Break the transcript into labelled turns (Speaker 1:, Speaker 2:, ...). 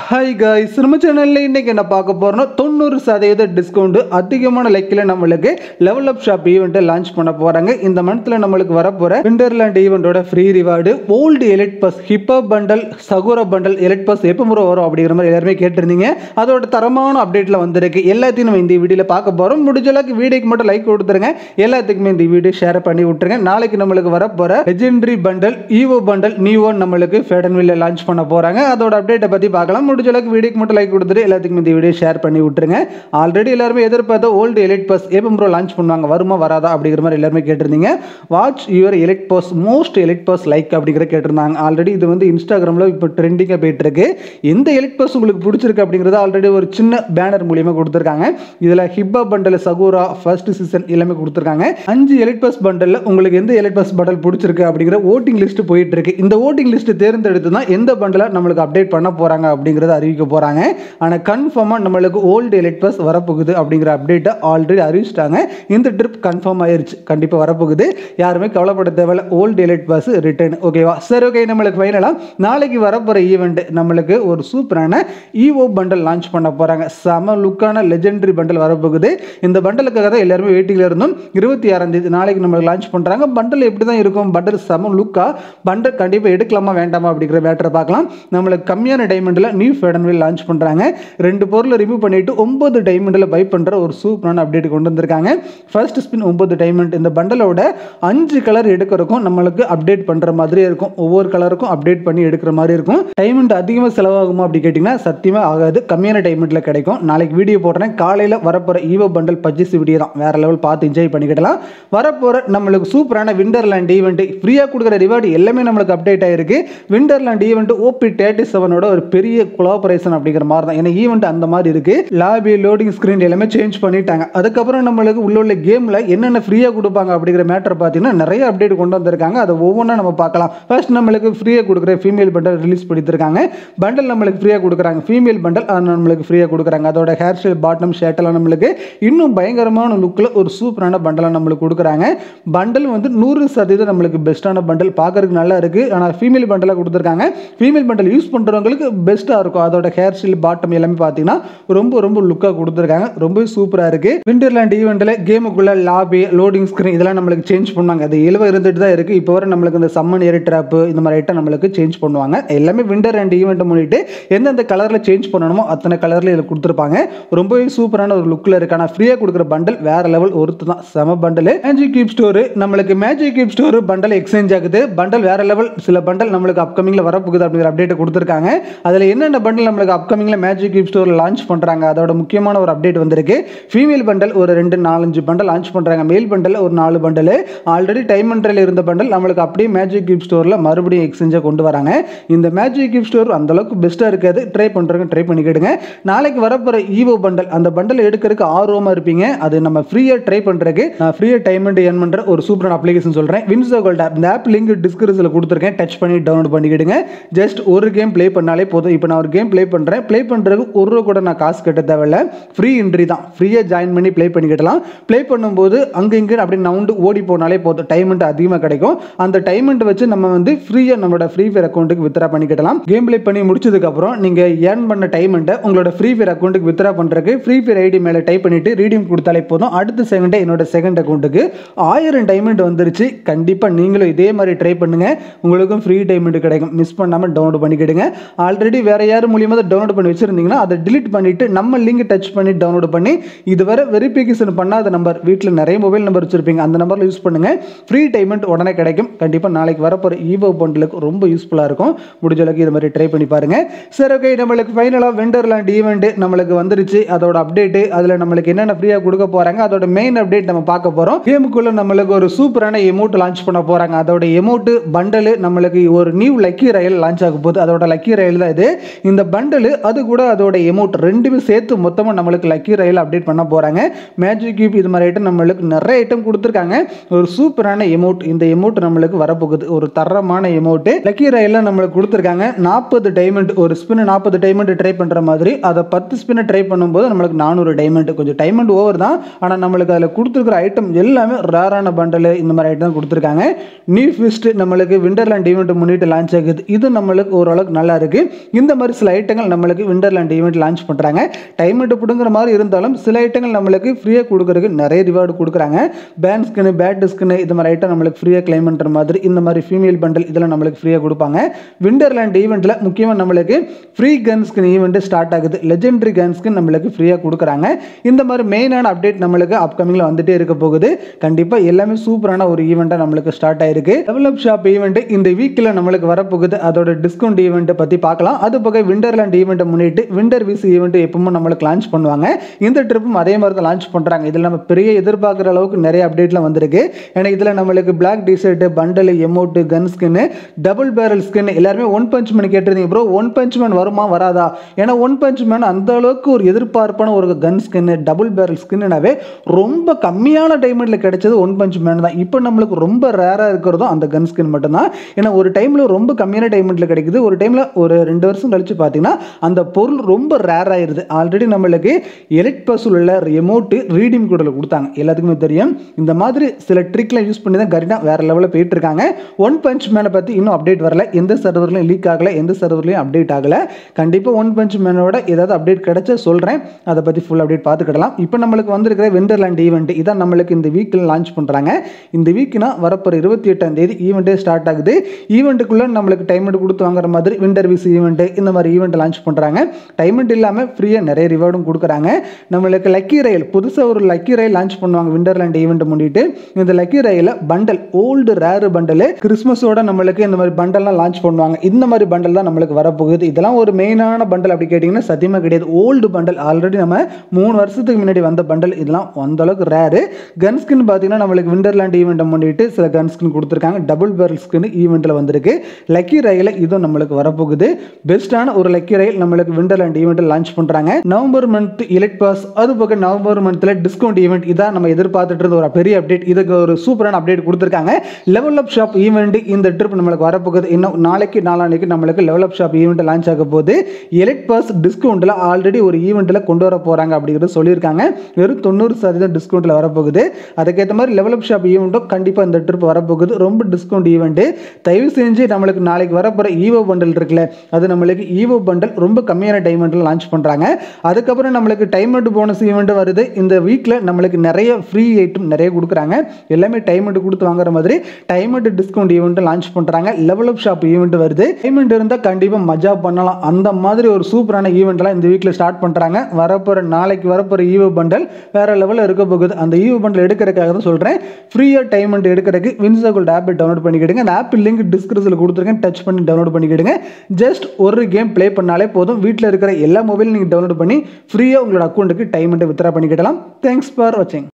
Speaker 1: hi guys நம்ம சேனலில் இன்னைக்கு என்ன பார்க்க போறோம்னா தொண்ணூறு சதவீத டிஸ்கவுண்ட் அதிகமான லைக்கில் நம்மளுக்கு லெவல் அப் ஷாப் ஈவெண்ட்டை லான்ச் பண்ண போறாங்க இந்த மந்த்தில் நம்மளுக்கு வரப்போற விண்டர்லேண்ட் ஈவெண்ட்டோட free reward old elite pass hip hop bundle Sakura bundle elite pass எப்போ முறை வரும் அப்படிங்கிற மாதிரி எல்லாருமே கேட்டிருந்தீங்க அதோட தரமான அப்டேட்டில் வந்திருக்கு எல்லாத்தையும் நம்ம இந்த வீடியோவில் பார்க்க போகிறோம் முடிஞ்ச அளவுக்கு வீடியோக்கு மட்டும் லைக் கொடுத்துருங்க எல்லாத்துக்குமே இந்த வீடியோ ஷேர் பண்ணி விட்டுருங்க நாளைக்கு நம்மளுக்கு வரப்போற legendary bundle evo bundle new one நம்மளுக்கு ஃபேடன்வில்ல லான்ச் பண்ண போறாங்க அதோட அப்டேட்டை பற்றி பார்க்கலாம் முடிஞ்ச அளவுக்கு வீடியோக்கு மட்டும் லைக் கொடுத்துட்டு எல்லாத்துக்கும் இந்த வீடியோ ஷேர் பண்ணி விட்டுருங்க ஆல்ரெடி எல்லாருமே எதிர்பார்த்த ஓல்டு எலிட் பஸ் எப்போ ப்ரோ லான்ச் பண்ணுவாங்க வருமா வராதா அப்படிங்கிற மாதிரி எல்லாருமே கேட்டிருந்தீங்க watch your elite pass most elite pass like அப்படிங்கிற கேட்டிருந்தாங்க ஆல்ரெடி இது வந்து இன்ஸ்டாகிராமில் இப்போ ட்ரெண்டிங்காக போயிட்டு இருக்கு எந்த எலிட் பஸ் உங்களுக்கு பிடிச்சிருக்கு அப்படிங்கிறத ஆல்ரெடி ஒரு சின்ன பேனர் மூலியமாக கொடுத்துருக்காங்க இதில் hip hop bundle Sakura first season எல்லாமே கொடுத்துருக்காங்க அஞ்சு எலிட் பஸ் பண்டலில் உங்களுக்கு எந்த எலிட் பஸ் பண்டல் பிடிச்சிருக்கு அப்படிங்கிற ஓட்டிங் லிஸ்ட் போயிட்டு இருக்கு இந்த ஓட்டிங் லிஸ்ட் தேர்ந்தெடுத்து தான் எந்த பண்டலை நம்மளுக்கு அப்டேட் பண்ண போறாங்க அப்படிங்கிறத அறிவிக்க போறாங்க ஆனால் கன்ஃபார்மாக நம்மளுக்கு ஓல்டு எலிட் பஸ் வரப்போகுது அப்படிங்கிற அப்டேட்டை ஆல்ரெடி அறிவிச்சிட்டாங்க இந்த ட்ரிப் கன்ஃபார்ம் ஆயிருச்சு கண்டிப்பாக வரப்போகுது யாருமே கவலைப்பட தேவையில்ல ஓல்டு எலிட் பஸ் ரிட்டர்ன் ஓகேவா சரி ஓகே நம்மளுக்கு ஃபைனலாக நாளைக்கு வரப்போகிற ஈவெண்ட் நம்மளுக்கு ஒரு சூப்பரான ஈஓ பண்டல் லான்ச் பண்ண போகிறாங்க செம லுக்கான லெஜெண்டரி பண்டல் வரப்போகுது இந்த பண்டலுக்காக தான் எல்லாருமே வெயிட்டிங்கில் இருந்தோம் இருபத்தி ஆறாம் தேதி நாளைக்கு நம்மளுக்கு லான்ச் பண்ணுறாங்க பண்டல் எப்படி தான் இருக்கும் பண்டல் செம லுக்காக பண்டல் கண்டிப்பாக எடுக்கலாமா வேண்டாமா அப்படிங்கிற மேட்டரை பார்க்கலாம் நம்மளுக்கு கம்மியான டைமண்டில் நியூ ஃபேடன்வில் லான்ச் பண்ணுறாங்க ரெண்டு பொருளை ரிமூவ் பண்ணிட்டு ஒன்பது டைமண்டில் பை பண்ணுற ஒரு சூப்பரான அப்டேட் கொண்டு வந்திருக்காங்க ஃபர்ஸ்ட் ஸ்பின் ஒன்பது டைமண்ட் இந்த பண்டலோட அஞ்சு கலர் எடுக்கிறதுக்கும் நம்மளுக்கு அப்டேட் பண்ணுற மாதிரி இருக்கும் ஒவ்வொரு கலருக்கும் அப்டேட் பண்ணி எடுக்கிற மாதிரி இருக்கும் டைமண்ட் அதிகமாக செலவாகுமா அப்படி கேட்டிங்கன்னா சத்தியமாக ஆகாது கம்மியான டைமண்டில் கிடைக்கும் நாளைக்கு வீடியோ போடுறேன் காலையில் வரப்போகிற ஈவோ பண்டல் பர்ச்சேஸ் வீடியோ தான் வேற லெவல் பார்த்து என்ஜாய் பண்ணிக்கிடலாம் வரப்போகிற நம்மளுக்கு சூப்பரான விண்டர்லேண்ட் ஈவெண்ட் ஃப்ரீயாக கொடுக்குற ரிவார்டு எல்லாமே நம்மளுக்கு அப்டேட் ஆயிருக்கு விண்டர்லேண்ட் ஈவெண்ட் ஓபி தேர்ட்டி செவனோட ஒரு பெரிய கொலாபரேஷன் அப்படிங்கிற மாதிரி தான் ஏன்னா ஈவெண்ட் அந்த மாதிரி இருக்கு லாபி லோடிங் ஸ்க்ரீன் எல்லாமே சேஞ்ச் பண்ணிட்டாங்க அதுக்கப்புறம் நம்மளுக்கு உள்ள உள்ள கேமில் என்னென்ன ஃப்ரீயாக கொடுப்பாங்க அப்படிங்கிற மேட்டர் பார்த்தீங்கன்னா நிறைய அப்டேட் கொண்டு வந்திருக்காங்க அதை ஒவ்வொன்றா நம்ம பார்க்கலாம் ஃபர்ஸ்ட் நம்மளுக்கு ஃப்ரீயாக கொடுக்குற ஃபீமேல் பண்டல் ரிலீஸ் பண்ணியிருக்காங்க பண்டல் நம்மளுக்கு ஃப்ரீயாக கொடுக்குறாங்க ஃபீமேல் பண்டல் நம்மளுக்கு ஃப்ரீயாக கொடுக்குறாங்க அதோட ஹேர் ஸ்டைல் பாட்டம் ஷர்ட்டெல்லாம் நம்மளுக்கு இன்னும் பயங்கரமான லுக்கில் ஒரு சூப்பரான பண்டலை நம்மளுக்கு கொடுக்குறாங்க பண்டல் வந்து நூறு சதவீதம் நம்மளுக்கு பெஸ்ட்டான பண்டல் பார்க்கறதுக்கு நல்லா இருக்குது ஆனால் ஃபீமேல் பண்டலாக கொடுத்துருக்காங்க ஃபீமேல் பண்டல் யூஸ் பண்ணுறவங்களுக்கு பெஸ்ட்டாக இருக்கும் அதோட ஹேர் ஸ்டைல் பாட்டம் எல்லாமே பார்த்தீங்கன்னா ரொம்ப ரொம்ப லுக்காக கொடுத்துருக்காங்க ரொம்ப சூப்பராக இருக்குது விண்டர்லேண்ட் ஈவெண்ட்டில் கேமுக்குள்ள லாபி லோடிங் ஸ்க்ரீன் இதெல்லாம் நம்மளுக்கு சேஞ்ச் பண்ணுவாங்க அது இலவ இருந்துட்டு தான் இருக்குது இப்போ வரை நம்மளுக்கு இந்த சம்மன் ஏர் ட்ராப்பு இந்த மாதிரி ஐட்டம் நம்மளுக்கு சேஞ்ச் பண்ணுவாங்க எல்லாமே விண்டர் அண்ட் ஈவெண்ட் முன்னிட்டு எந்தெந்த கலரில் சேஞ்ச் பண்ணணுமோ அத்தனை கலரில் இதில் கொடுத்துருப்பாங்க ரொம்பவே சூப்பரான ஒரு லுக்கில் இருக்கு ஆனால் ஃப்ரீயாக கொடுக்குற பண்டல் வேற லெவல் ஒருத்து தான் செம பண்டல் மேஜிக் கியூப் ஸ்டோர் நம்மளுக்கு magic cube store bundle exchange ஆகுது பண்டல் வேற லெவல் சில பண்டல் நம்மளுக்கு அப்கமிங்கில் வரப்போகுது அப்படிங்கிற அப்டேட் கொடுத்துருக்காங்க அதில் என்னென்ன பண்டல் நம்மளுக்கு அப்கமிங்கில் மேஜிக் கியூப் ஸ்டோரில் லான்ச் பண்ணுறாங்க அதோட முக்கியமான ஒரு அப்டேட் வந்திருக்கு ஃபீமேல் பண்டல் ஒரு ரெண்டு நாலஞ்சு பண்டல் லான்ச் பண்ணுறாங்க மேல் பண்டல் ஒரு நாலு பண்டல் ஆல்ரெடி டைம் அண்ட்ரில் இருந்த பண்டல் நம்மளுக்கு அப்படியே மேஜிக் கியூப் ஸ்டோரில் மறுபடியும் எக்ஸ்சேஞ்சாக கொண்டு வராங்க இந்த மேஜிக் கியூப் ஸ்டோர் அந்த அளவுக்கு பெஸ்ட்டாக இருக்காது ட்ரை பண்ணுறவங்க ட்ரை பண்ணிக்கிடுங்க நாளைக்கு வரப்போகிற ஈவோ பண்டல் அந்த பண்டல் எடுக்கிறதுக்கு ஆர்வமாக இருப்பீங்க அது நம்ம ஃப்ரீயாக ட்ரை பண்ணுறதுக்கு நான் ஃப்ரீயாக டைம் அண்ட் என் பண்ணுற ஒரு சூப்பரான அப்ளிகேஷன் சொல்கிறேன் வின்சோ கோல்ட் ஆப் இந்த ஆப் லிங்க் டிஸ்கிரிப்ஷனில் கொடுத்துருக்கேன் டச் பண்ணி டவுன்லோட் பண்ணிக்கிடுங்க ஜஸ்ட் ஒரு கேம் ப்ளே பண்ணாலே போதும் இப்போ நான் ஒரு கேம் ப்ளே பண்ணுறேன் ப்ளே பண்ணுறதுக்கு ஒரு ரூபா கூட நான் காசு கட்ட தேவையில்ல ஃப்ரீ என்ட்ரி தான் ஃப்ரீயாக ஜாயின் பண்ணி ப்ளே பண்ணிக்கிடலாம் ப்ளே பண்ணும்போது அங்கே இங்கே அப்படி நவுண்டு ஓடி போனாலே போதும் டைமண்ட் அதிகமாக கிடைக்கும் அந்த டைமண்ட் வச்சு நம்ம வந்து ஃப்ரீயாக நம்மளோட ஃப்ரீ ஃபயர் அக்கௌண்ட்டுக்கு வித்ரா பண்ணிக்கிடலாம் கேம் ப்ளே பண்ணி முடிச்சதுக்கப்புறம் நீங்கள் ஏர்ன் பண்ண டைமண்ட்டை உங்களோட ஃப்ரீ ஃபயர் அக்கௌண்ட்டுக்கு வித்ரா பண்ணுறதுக்கு ஃப்ரீ ஃபயர் ஐடி மேலே டைப் பண்ணிவிட்டு ரீடிங் கொடுத்தாலே போதும் அடுத்த செகண்டே என்னோட செகண்ட் அக்கௌண்ட்டுக்கு ஆயிரம் டைமண்ட் வந்துருச்சு கண்டிப்பாக நீங்களும் இதே மாதிரி ட்ரை பண்ணுங்கள் உங்களுக்கும் ஃப்ரீ டைமண்ட் கிடைக்கும் மிஸ் பண்ணாமல் டவுன்லோட் பண்ணிக்கிடுங்க ஆல்ரெடி வேறு யார் மூலியமாக டவுன்லோட் பண்ணி வச்சுருந்தீங்கன்னா அதை டிலீட் பண்ணிவிட்டு நம்ம லிங்க் டச் பண்ணி டவுன்லோட் பண்ணி இதுவரை வெரிஃபிகேஷன் பண்ணாத நம்பர் வீட்டில் நிறைய மொபைல் நம்பர் வச்சுருப்பீங்க அந்த நம்பரில் யூஸ் பண்ணுங்கள் ஃப்ரீ டைமண்ட் உடனே கிடைக்கும் கண்டிப்பாக நாளைக்கு வரப்போகிற ஈவோ பண்டலுக்கு ரொம்ப யூஸ்ஃபுல்லாக இருக்கும் முடிஞ்ச அளவுக்கு இது மாதிரி ட்ரை பண்ணி பாருங்கள் சரி ஓகே நம்மளுக்கு ஃபைனலாக வெண்டர்லேண்ட் ஈவெண்ட் நம்மளுக்கு வந்துருச்சு அதோட அப்டேட்டு அதில் நம்மளுக்கு என்னென்ன ஃப்ரீயாக கொடுக்க போகிறாங்க அதோட மெயின் அப்டேட் நம்ம பார்க்க போகிறோம் கேமுக்குள்ளே நம்மளுக்கு ஒரு சூப்பரான எமௌண்ட் லான்ச் பண்ண போகிறாங்க அதோட எமௌண்ட் பண்டலு நம்மளுக்கு ஒரு நியூ லக்கி ரயில் லான்ச் ஆக போகுது அதோட லக்கி ரயில் தான் இது இந்த பண்டலு அது கூட அதோட எமௌண்ட் ரெண்டுமே சேர்த்து மொத்தமாக நம்மளுக்கு லக்கி ரயில் அப்டேட் பண்ண போகிறாங்க மேஜிக் கியூப் இது மாதிரி ஐட்டம் நம்மளுக்கு நிறைய ஐட்டம் கொடுத்துருக்காங்க ஒரு சூப்பரான எமௌண்ட் இந்த எமௌண்ட் நம்மளுக்கு வரப்போகுது ஒரு தரமான எமௌண்ட் லக்கி ரயிலில் நம்மளுக்கு கொடுத்துருக்காங்க நாற்பது டைமண்ட் ஒரு ஸ்பின் நாற்பது டைமண்ட் ட்ரை பண்ணுற மாதிரி அதை பத்து ஸ்பின்னை ட்ரை பண்ணும்போது நம்மளுக்கு நானூறு டைமண்ட் கொஞ்சம் டைமண்ட் ஓவர் தான் ஆனால் நம்மளுக்கு அதில் கொடுத்துருக்குற ஐட்டம் எல்லாமே ரேரான பண்டல் இந்த மாதிரி ஐட்டம் கொடுத்துருக்காங்க நியூ ஃபிஸ்ட் நம்மளுக்கு விண்டர்லேண்ட் ஈவெண்ட் முன்னிட்டு லான்ச் ஆகுது இது நம்மளுக்கு ஓரளவுக்கு நல்லா இருக்கு இந்த மாதிரி சில ஐட்டங்கள் நம்மளுக்கு விண்டர்லேண்ட் ஈவெண்ட் லான்ச் பண்ணுறாங்க டைம் எடுத்து பிடுங்குற மாதிரி இருந்தாலும் சில ஐட்டங்கள் நம்மளுக்கு ஃப்ரீயாக கொடுக்குறதுக்கு நிறைய ரிவார்டு கொடுக்குறாங்க பேன் ஸ்கின்னு பேட் ஸ்கின்னு இது மாதிரி ஐட்டம் நம்மளுக்கு ஃப்ரீயாக கிளைம் பண்ணுற மாதிரி இந்த மாதிரி ஃபீமேல் பண்டல் இதெல்லாம் நம்மளுக்கு ஃப்ரீயாக கொடுப்பாங்க விண்டர்லேண்ட் ஈவெண்ட்டில் முக்கியமாக நம்மளுக்கு free gun skin event start ஆகுது லெஜெண்டரி கன் ஸ்கின் நம்மளுக்கு ஃப்ரீயாக கொடுக்குறாங்க இந்த மாதிரி மெயினான அப்டேட் நம்மளுக்கு அப்கமிங்கில் வந்துட்டே இருக்க போகுது கண்டிப்பாக எல்லாமே சூப்பரான ஒரு ஈவெண்ட்டாக நம்மளுக்கு ஸ்டார்ட் ஆயிருக்கு டெவலப் ஷாப் ஈவெண்ட் இந்த வீக்கில் நம்மளுக்கு வரப்போகுது அதோட டிஸ்கவுண்ட் ஈவெண்ட்டை பற்றி பார்க்கலாம் அது போக விண்டர்லேண்ட் ஈவெண்ட்டை முன்னிட்டு விண்டர் விஸ் ஈவெண்ட் எப்பவும் நம்மளுக்கு லான்ச் பண்ணுவாங்க இந்த ட்ரிப்பும் அதே மாதிரி தான் லான்ச் பண்ணுறாங்க இதில் நம்ம பெரிய எதிர்பார்க்குற அளவுக்கு நிறைய அப்டேட்லாம் வந்திருக்கு ஏன்னா இதில் நம்மளுக்கு black T shirt bundle amount gun ஸ்கின்னு டபுள் பேரல் ஸ்கின் எல்லாருமே ஒன் பஞ்ச் மேன் கேட்டிருந்தீங்க ப்ரோ ஒன் பஞ்ச் மேன் வருமா வராதா ஏன்னா ஒன் பஞ்ச் மேன் அந்த அளவுக்கு ஒரு எதிர்பார்ப்பான ஒரு கன் ஸ்கின்னு டபுள் பேரல் ஸ்கின்னாவே ரொம்ப கம்மியான டைமண்டில் கிடைச்சது ஒன் பஞ்ச் மேன் தான் இப்போ நம்மளுக்கு ரொம்ப ரேராக இருக்கிறதும் அந்த கன் ஸ்கின் மட்டும்தான் ஏன்னா ஒரு டைமில் ரொம்ப கம்மியான டைமண்டில் கிடைக்குது ஒரு டைமில் ஒரு ரெண்டு வருஷம் கழிச்சு பார்த்தீங்கன்னா அந்த பொருள் ரொம்ப ரேர் ஆயிருது ஆல்ரெடி நம்மளுக்கு எலிட் பஸ்ஸில் உள்ள எமௌண்ட்டு ரீடிங் கூடல கொடுத்தாங்க எல்லாத்துக்குமே தெரியும் இந்த மாதிரி சில ட்ரிக்லாம் யூஸ் பண்ணி தான் கரினா வேற லெவலில் போயிட்டு இருக்காங்க ஒன் பஞ்ச் மேனை பற்றி இன்னும் அப்டேட் வரல எந்த சர்வர்லையும் லீக் ஆகலை எந்த சர்வர்லையும் அப்டேட் ஆகலை கண்டிப்பாக ஒன் பஞ்ச் மேனோட ஏதாவது அப்டேட் கிடைச்சா சொல்கிறேன் அதை பற்றி ஃபுல் அப்டேட் பார்த்துக்கிடலாம் இப்போ நம்மளுக்கு வந்திருக்கிற வெண்டர்லேண்ட் ஈவெண்ட் இதான் நம்மளுக்கு இந்த வீக்கில் லான்ச் பண்ணுறாங்க இந்த வீக்னா வரப்போகிற இருபத்தி எட்டாம் தேதி ஈவெண்ட்டே ஸ்டார்ட் ஆகுது ஈவெண்ட்டுக்குள்ளே நம்மளுக்கு டைமண்ட் கொடுத்து வாங்குற மாதிரி விண்டர் விஸ் ஈவெண்ட் இந்த மாதிரி ஈவெண்ட் லான்ச் பண்ணுறாங்க டைமண்ட் இல்லாமல் ஃப்ரீயாக நிறைய ரிவார்டும் கொடுக்குறாங்க நம்மளுக்கு லக்கி ரயில் புதுசாக ஒரு லக்கி ரயில் லான்ச் பண்ணுவாங்க விண்டர்லேண்ட் ஈவெண்ட் முன்னிட்டு இந்த லக்கி ரயில பண்டல் ஓல்டு ரேரு பண்டல் கிறிஸ்மஸோட நம்மளுக்கு இந்த மாதிரி பண்டல்லாம் லான்ச் பண்ணுவாங்க இந்த மாதிரி பண்டல் தான் நம்மளுக்கு வரப்போகுது இதெல்லாம் ஒரு மெயினான பண்டல் அப்படி கேட்டிங்கன்னா சத்தியமாக கிடையாது ஓல்டு பண்டல் ஆல்ரெடி நம்ம மூணு வருஷத்துக்கு முன்னாடி வந்த பண்டல் இதெல்லாம் அந்த அளவுக்கு ரேரு கன் ஸ்கின் பார்த்தீங்கன்னா நம்மளுக்கு விண்டர்லேண்ட் ஈவெண்ட்டை முன்னிட்டு சில கன் ஸ்கின் கொடுத்துருக்காங்க டபுள் பேரல் ஸ்கின் ஈவெண்ட்டில் வந்திருக்கு லக்கி ரயில இதுவும் நம்மளுக்கு வரப்போகுது பெஸ்ட்டான ஒரு லக்கி ரயில் நம்மளுக்கு விண்டர்லேண்ட் ஈவெண்ட்டில் லான்ச் பண்ணுறாங்க நவம்பர் மந்த் எலக்ட் பாஸ் அது போக நவம்பர் மந்த்தில் டிஸ்கவுண்ட் ஈவெண்ட் இதான் நம்ம எதிர்பார்த்துட்டு இருந்த ஒரு பெரிய அப்டேட் இதுக்கு ஒரு சூப்பரான அப்டேட் கொடுத்துருக்காங்க லெவல் அப் ஷாப் ஈவெண்ட் இந்த ட்ரிப் நம்மளுக்கு வரப்போகுது இன்னும் நாளைக்கு நாளானைக்கு நம்மளுக்கு level up shop event launch ஆக போகுது எலக்ட் பாஸ் டிஸ்கவுண்ட்டில் ஆல்ரெடி ஒரு ஈவெண்ட்டில் கொண்டு வர போகிறாங்க அப்படிங்கிறது சொல்லியிருக்காங்க வெறும் தொண்ணூறு சதவீதம் டிஸ்கவுண்ட்டில் வரப்போகுது அதுக்கேற்ற மாதிரி லெவல் அப் ஷாப் ஈவெண்ட்டும் கண்டிப்பாக இந்த ட்ரிப் வரப்போகுது ரொம்ப டிஸ்கவுண்ட் ஈவெண்ட்டு தயவு செஞ்சு நம்மளுக்கு நாளைக்கு வரப்போகிற ஈவோ பண்டல் இருக்குல்ல அது நம்மளுக்கு ஈவோ பண்டல் ரொம்ப கம்மியான டைமண்டில் லான்ச் பண்ணுறாங்க அதுக்கப்புறம் நம்மளுக்கு டைமண்ட் போனஸ் ஈவெண்ட் வருது இந்த வீக்கில் நம்மளுக்கு நிறைய ஃப்ரீ ஐட்டம் நிறைய கொடுக்குறாங்க எல்லாமே டைமண்ட் கொடுத்து வாங்குற மாதிரி டைமண்ட் டிஸ்கவுண்ட் ஈவெண்ட் லான்ச் பண்ணுறாங்க லெவல் அப் ஷாப் ஈவெண்ட் வருது டைமண்ட் இருந்தால் கண்டிப்பாக மஜா பண்ணலாம் அந்த மாதிரி ஒரு சூப்பரான ஈவெண்ட்லாம் இந்த வீக்கில் ஸ்டார்ட் பண்ணுறாங்க வரப்போகிற நாளைக்கு வரப்போகிற ஈவோ பண்டல் வேற லெவலில் இருக்க போகுது அந்த ஈவோ பண்டல் எடுக்கிறதுக்காக தான் சொல்கிறேன் ஃப்ரீயாக டைமண்ட் எடுக்கிறதுக்கு வின்சகோல்ட் ஆப்பை டவுன்லோட் பண்ணிக்கிடுங்க அந்த ஆப் லிங்க் டிஸ்கிரிப்ஷனில் கொடுத்துருக்கேன் டச் பண்ணி டவுன்லோட் பண்ணிக்கிடுங்க ஜஸ்ட் ஒரு கேம் ப்ளே பண்ணாலே போதும் வீட்டில் இருக்கிற எல்லா மொபைலும் நீங்கள் டவுன்லோட் பண்ணி ஃப்ரீயாக உங்களோட அக்கௌண்ட்டுக்கு டைமண்ட்டை வித்ரா பண்ணிக்கிடலாம் தேங்க்ஸ் ஃபார் வாட்சிங்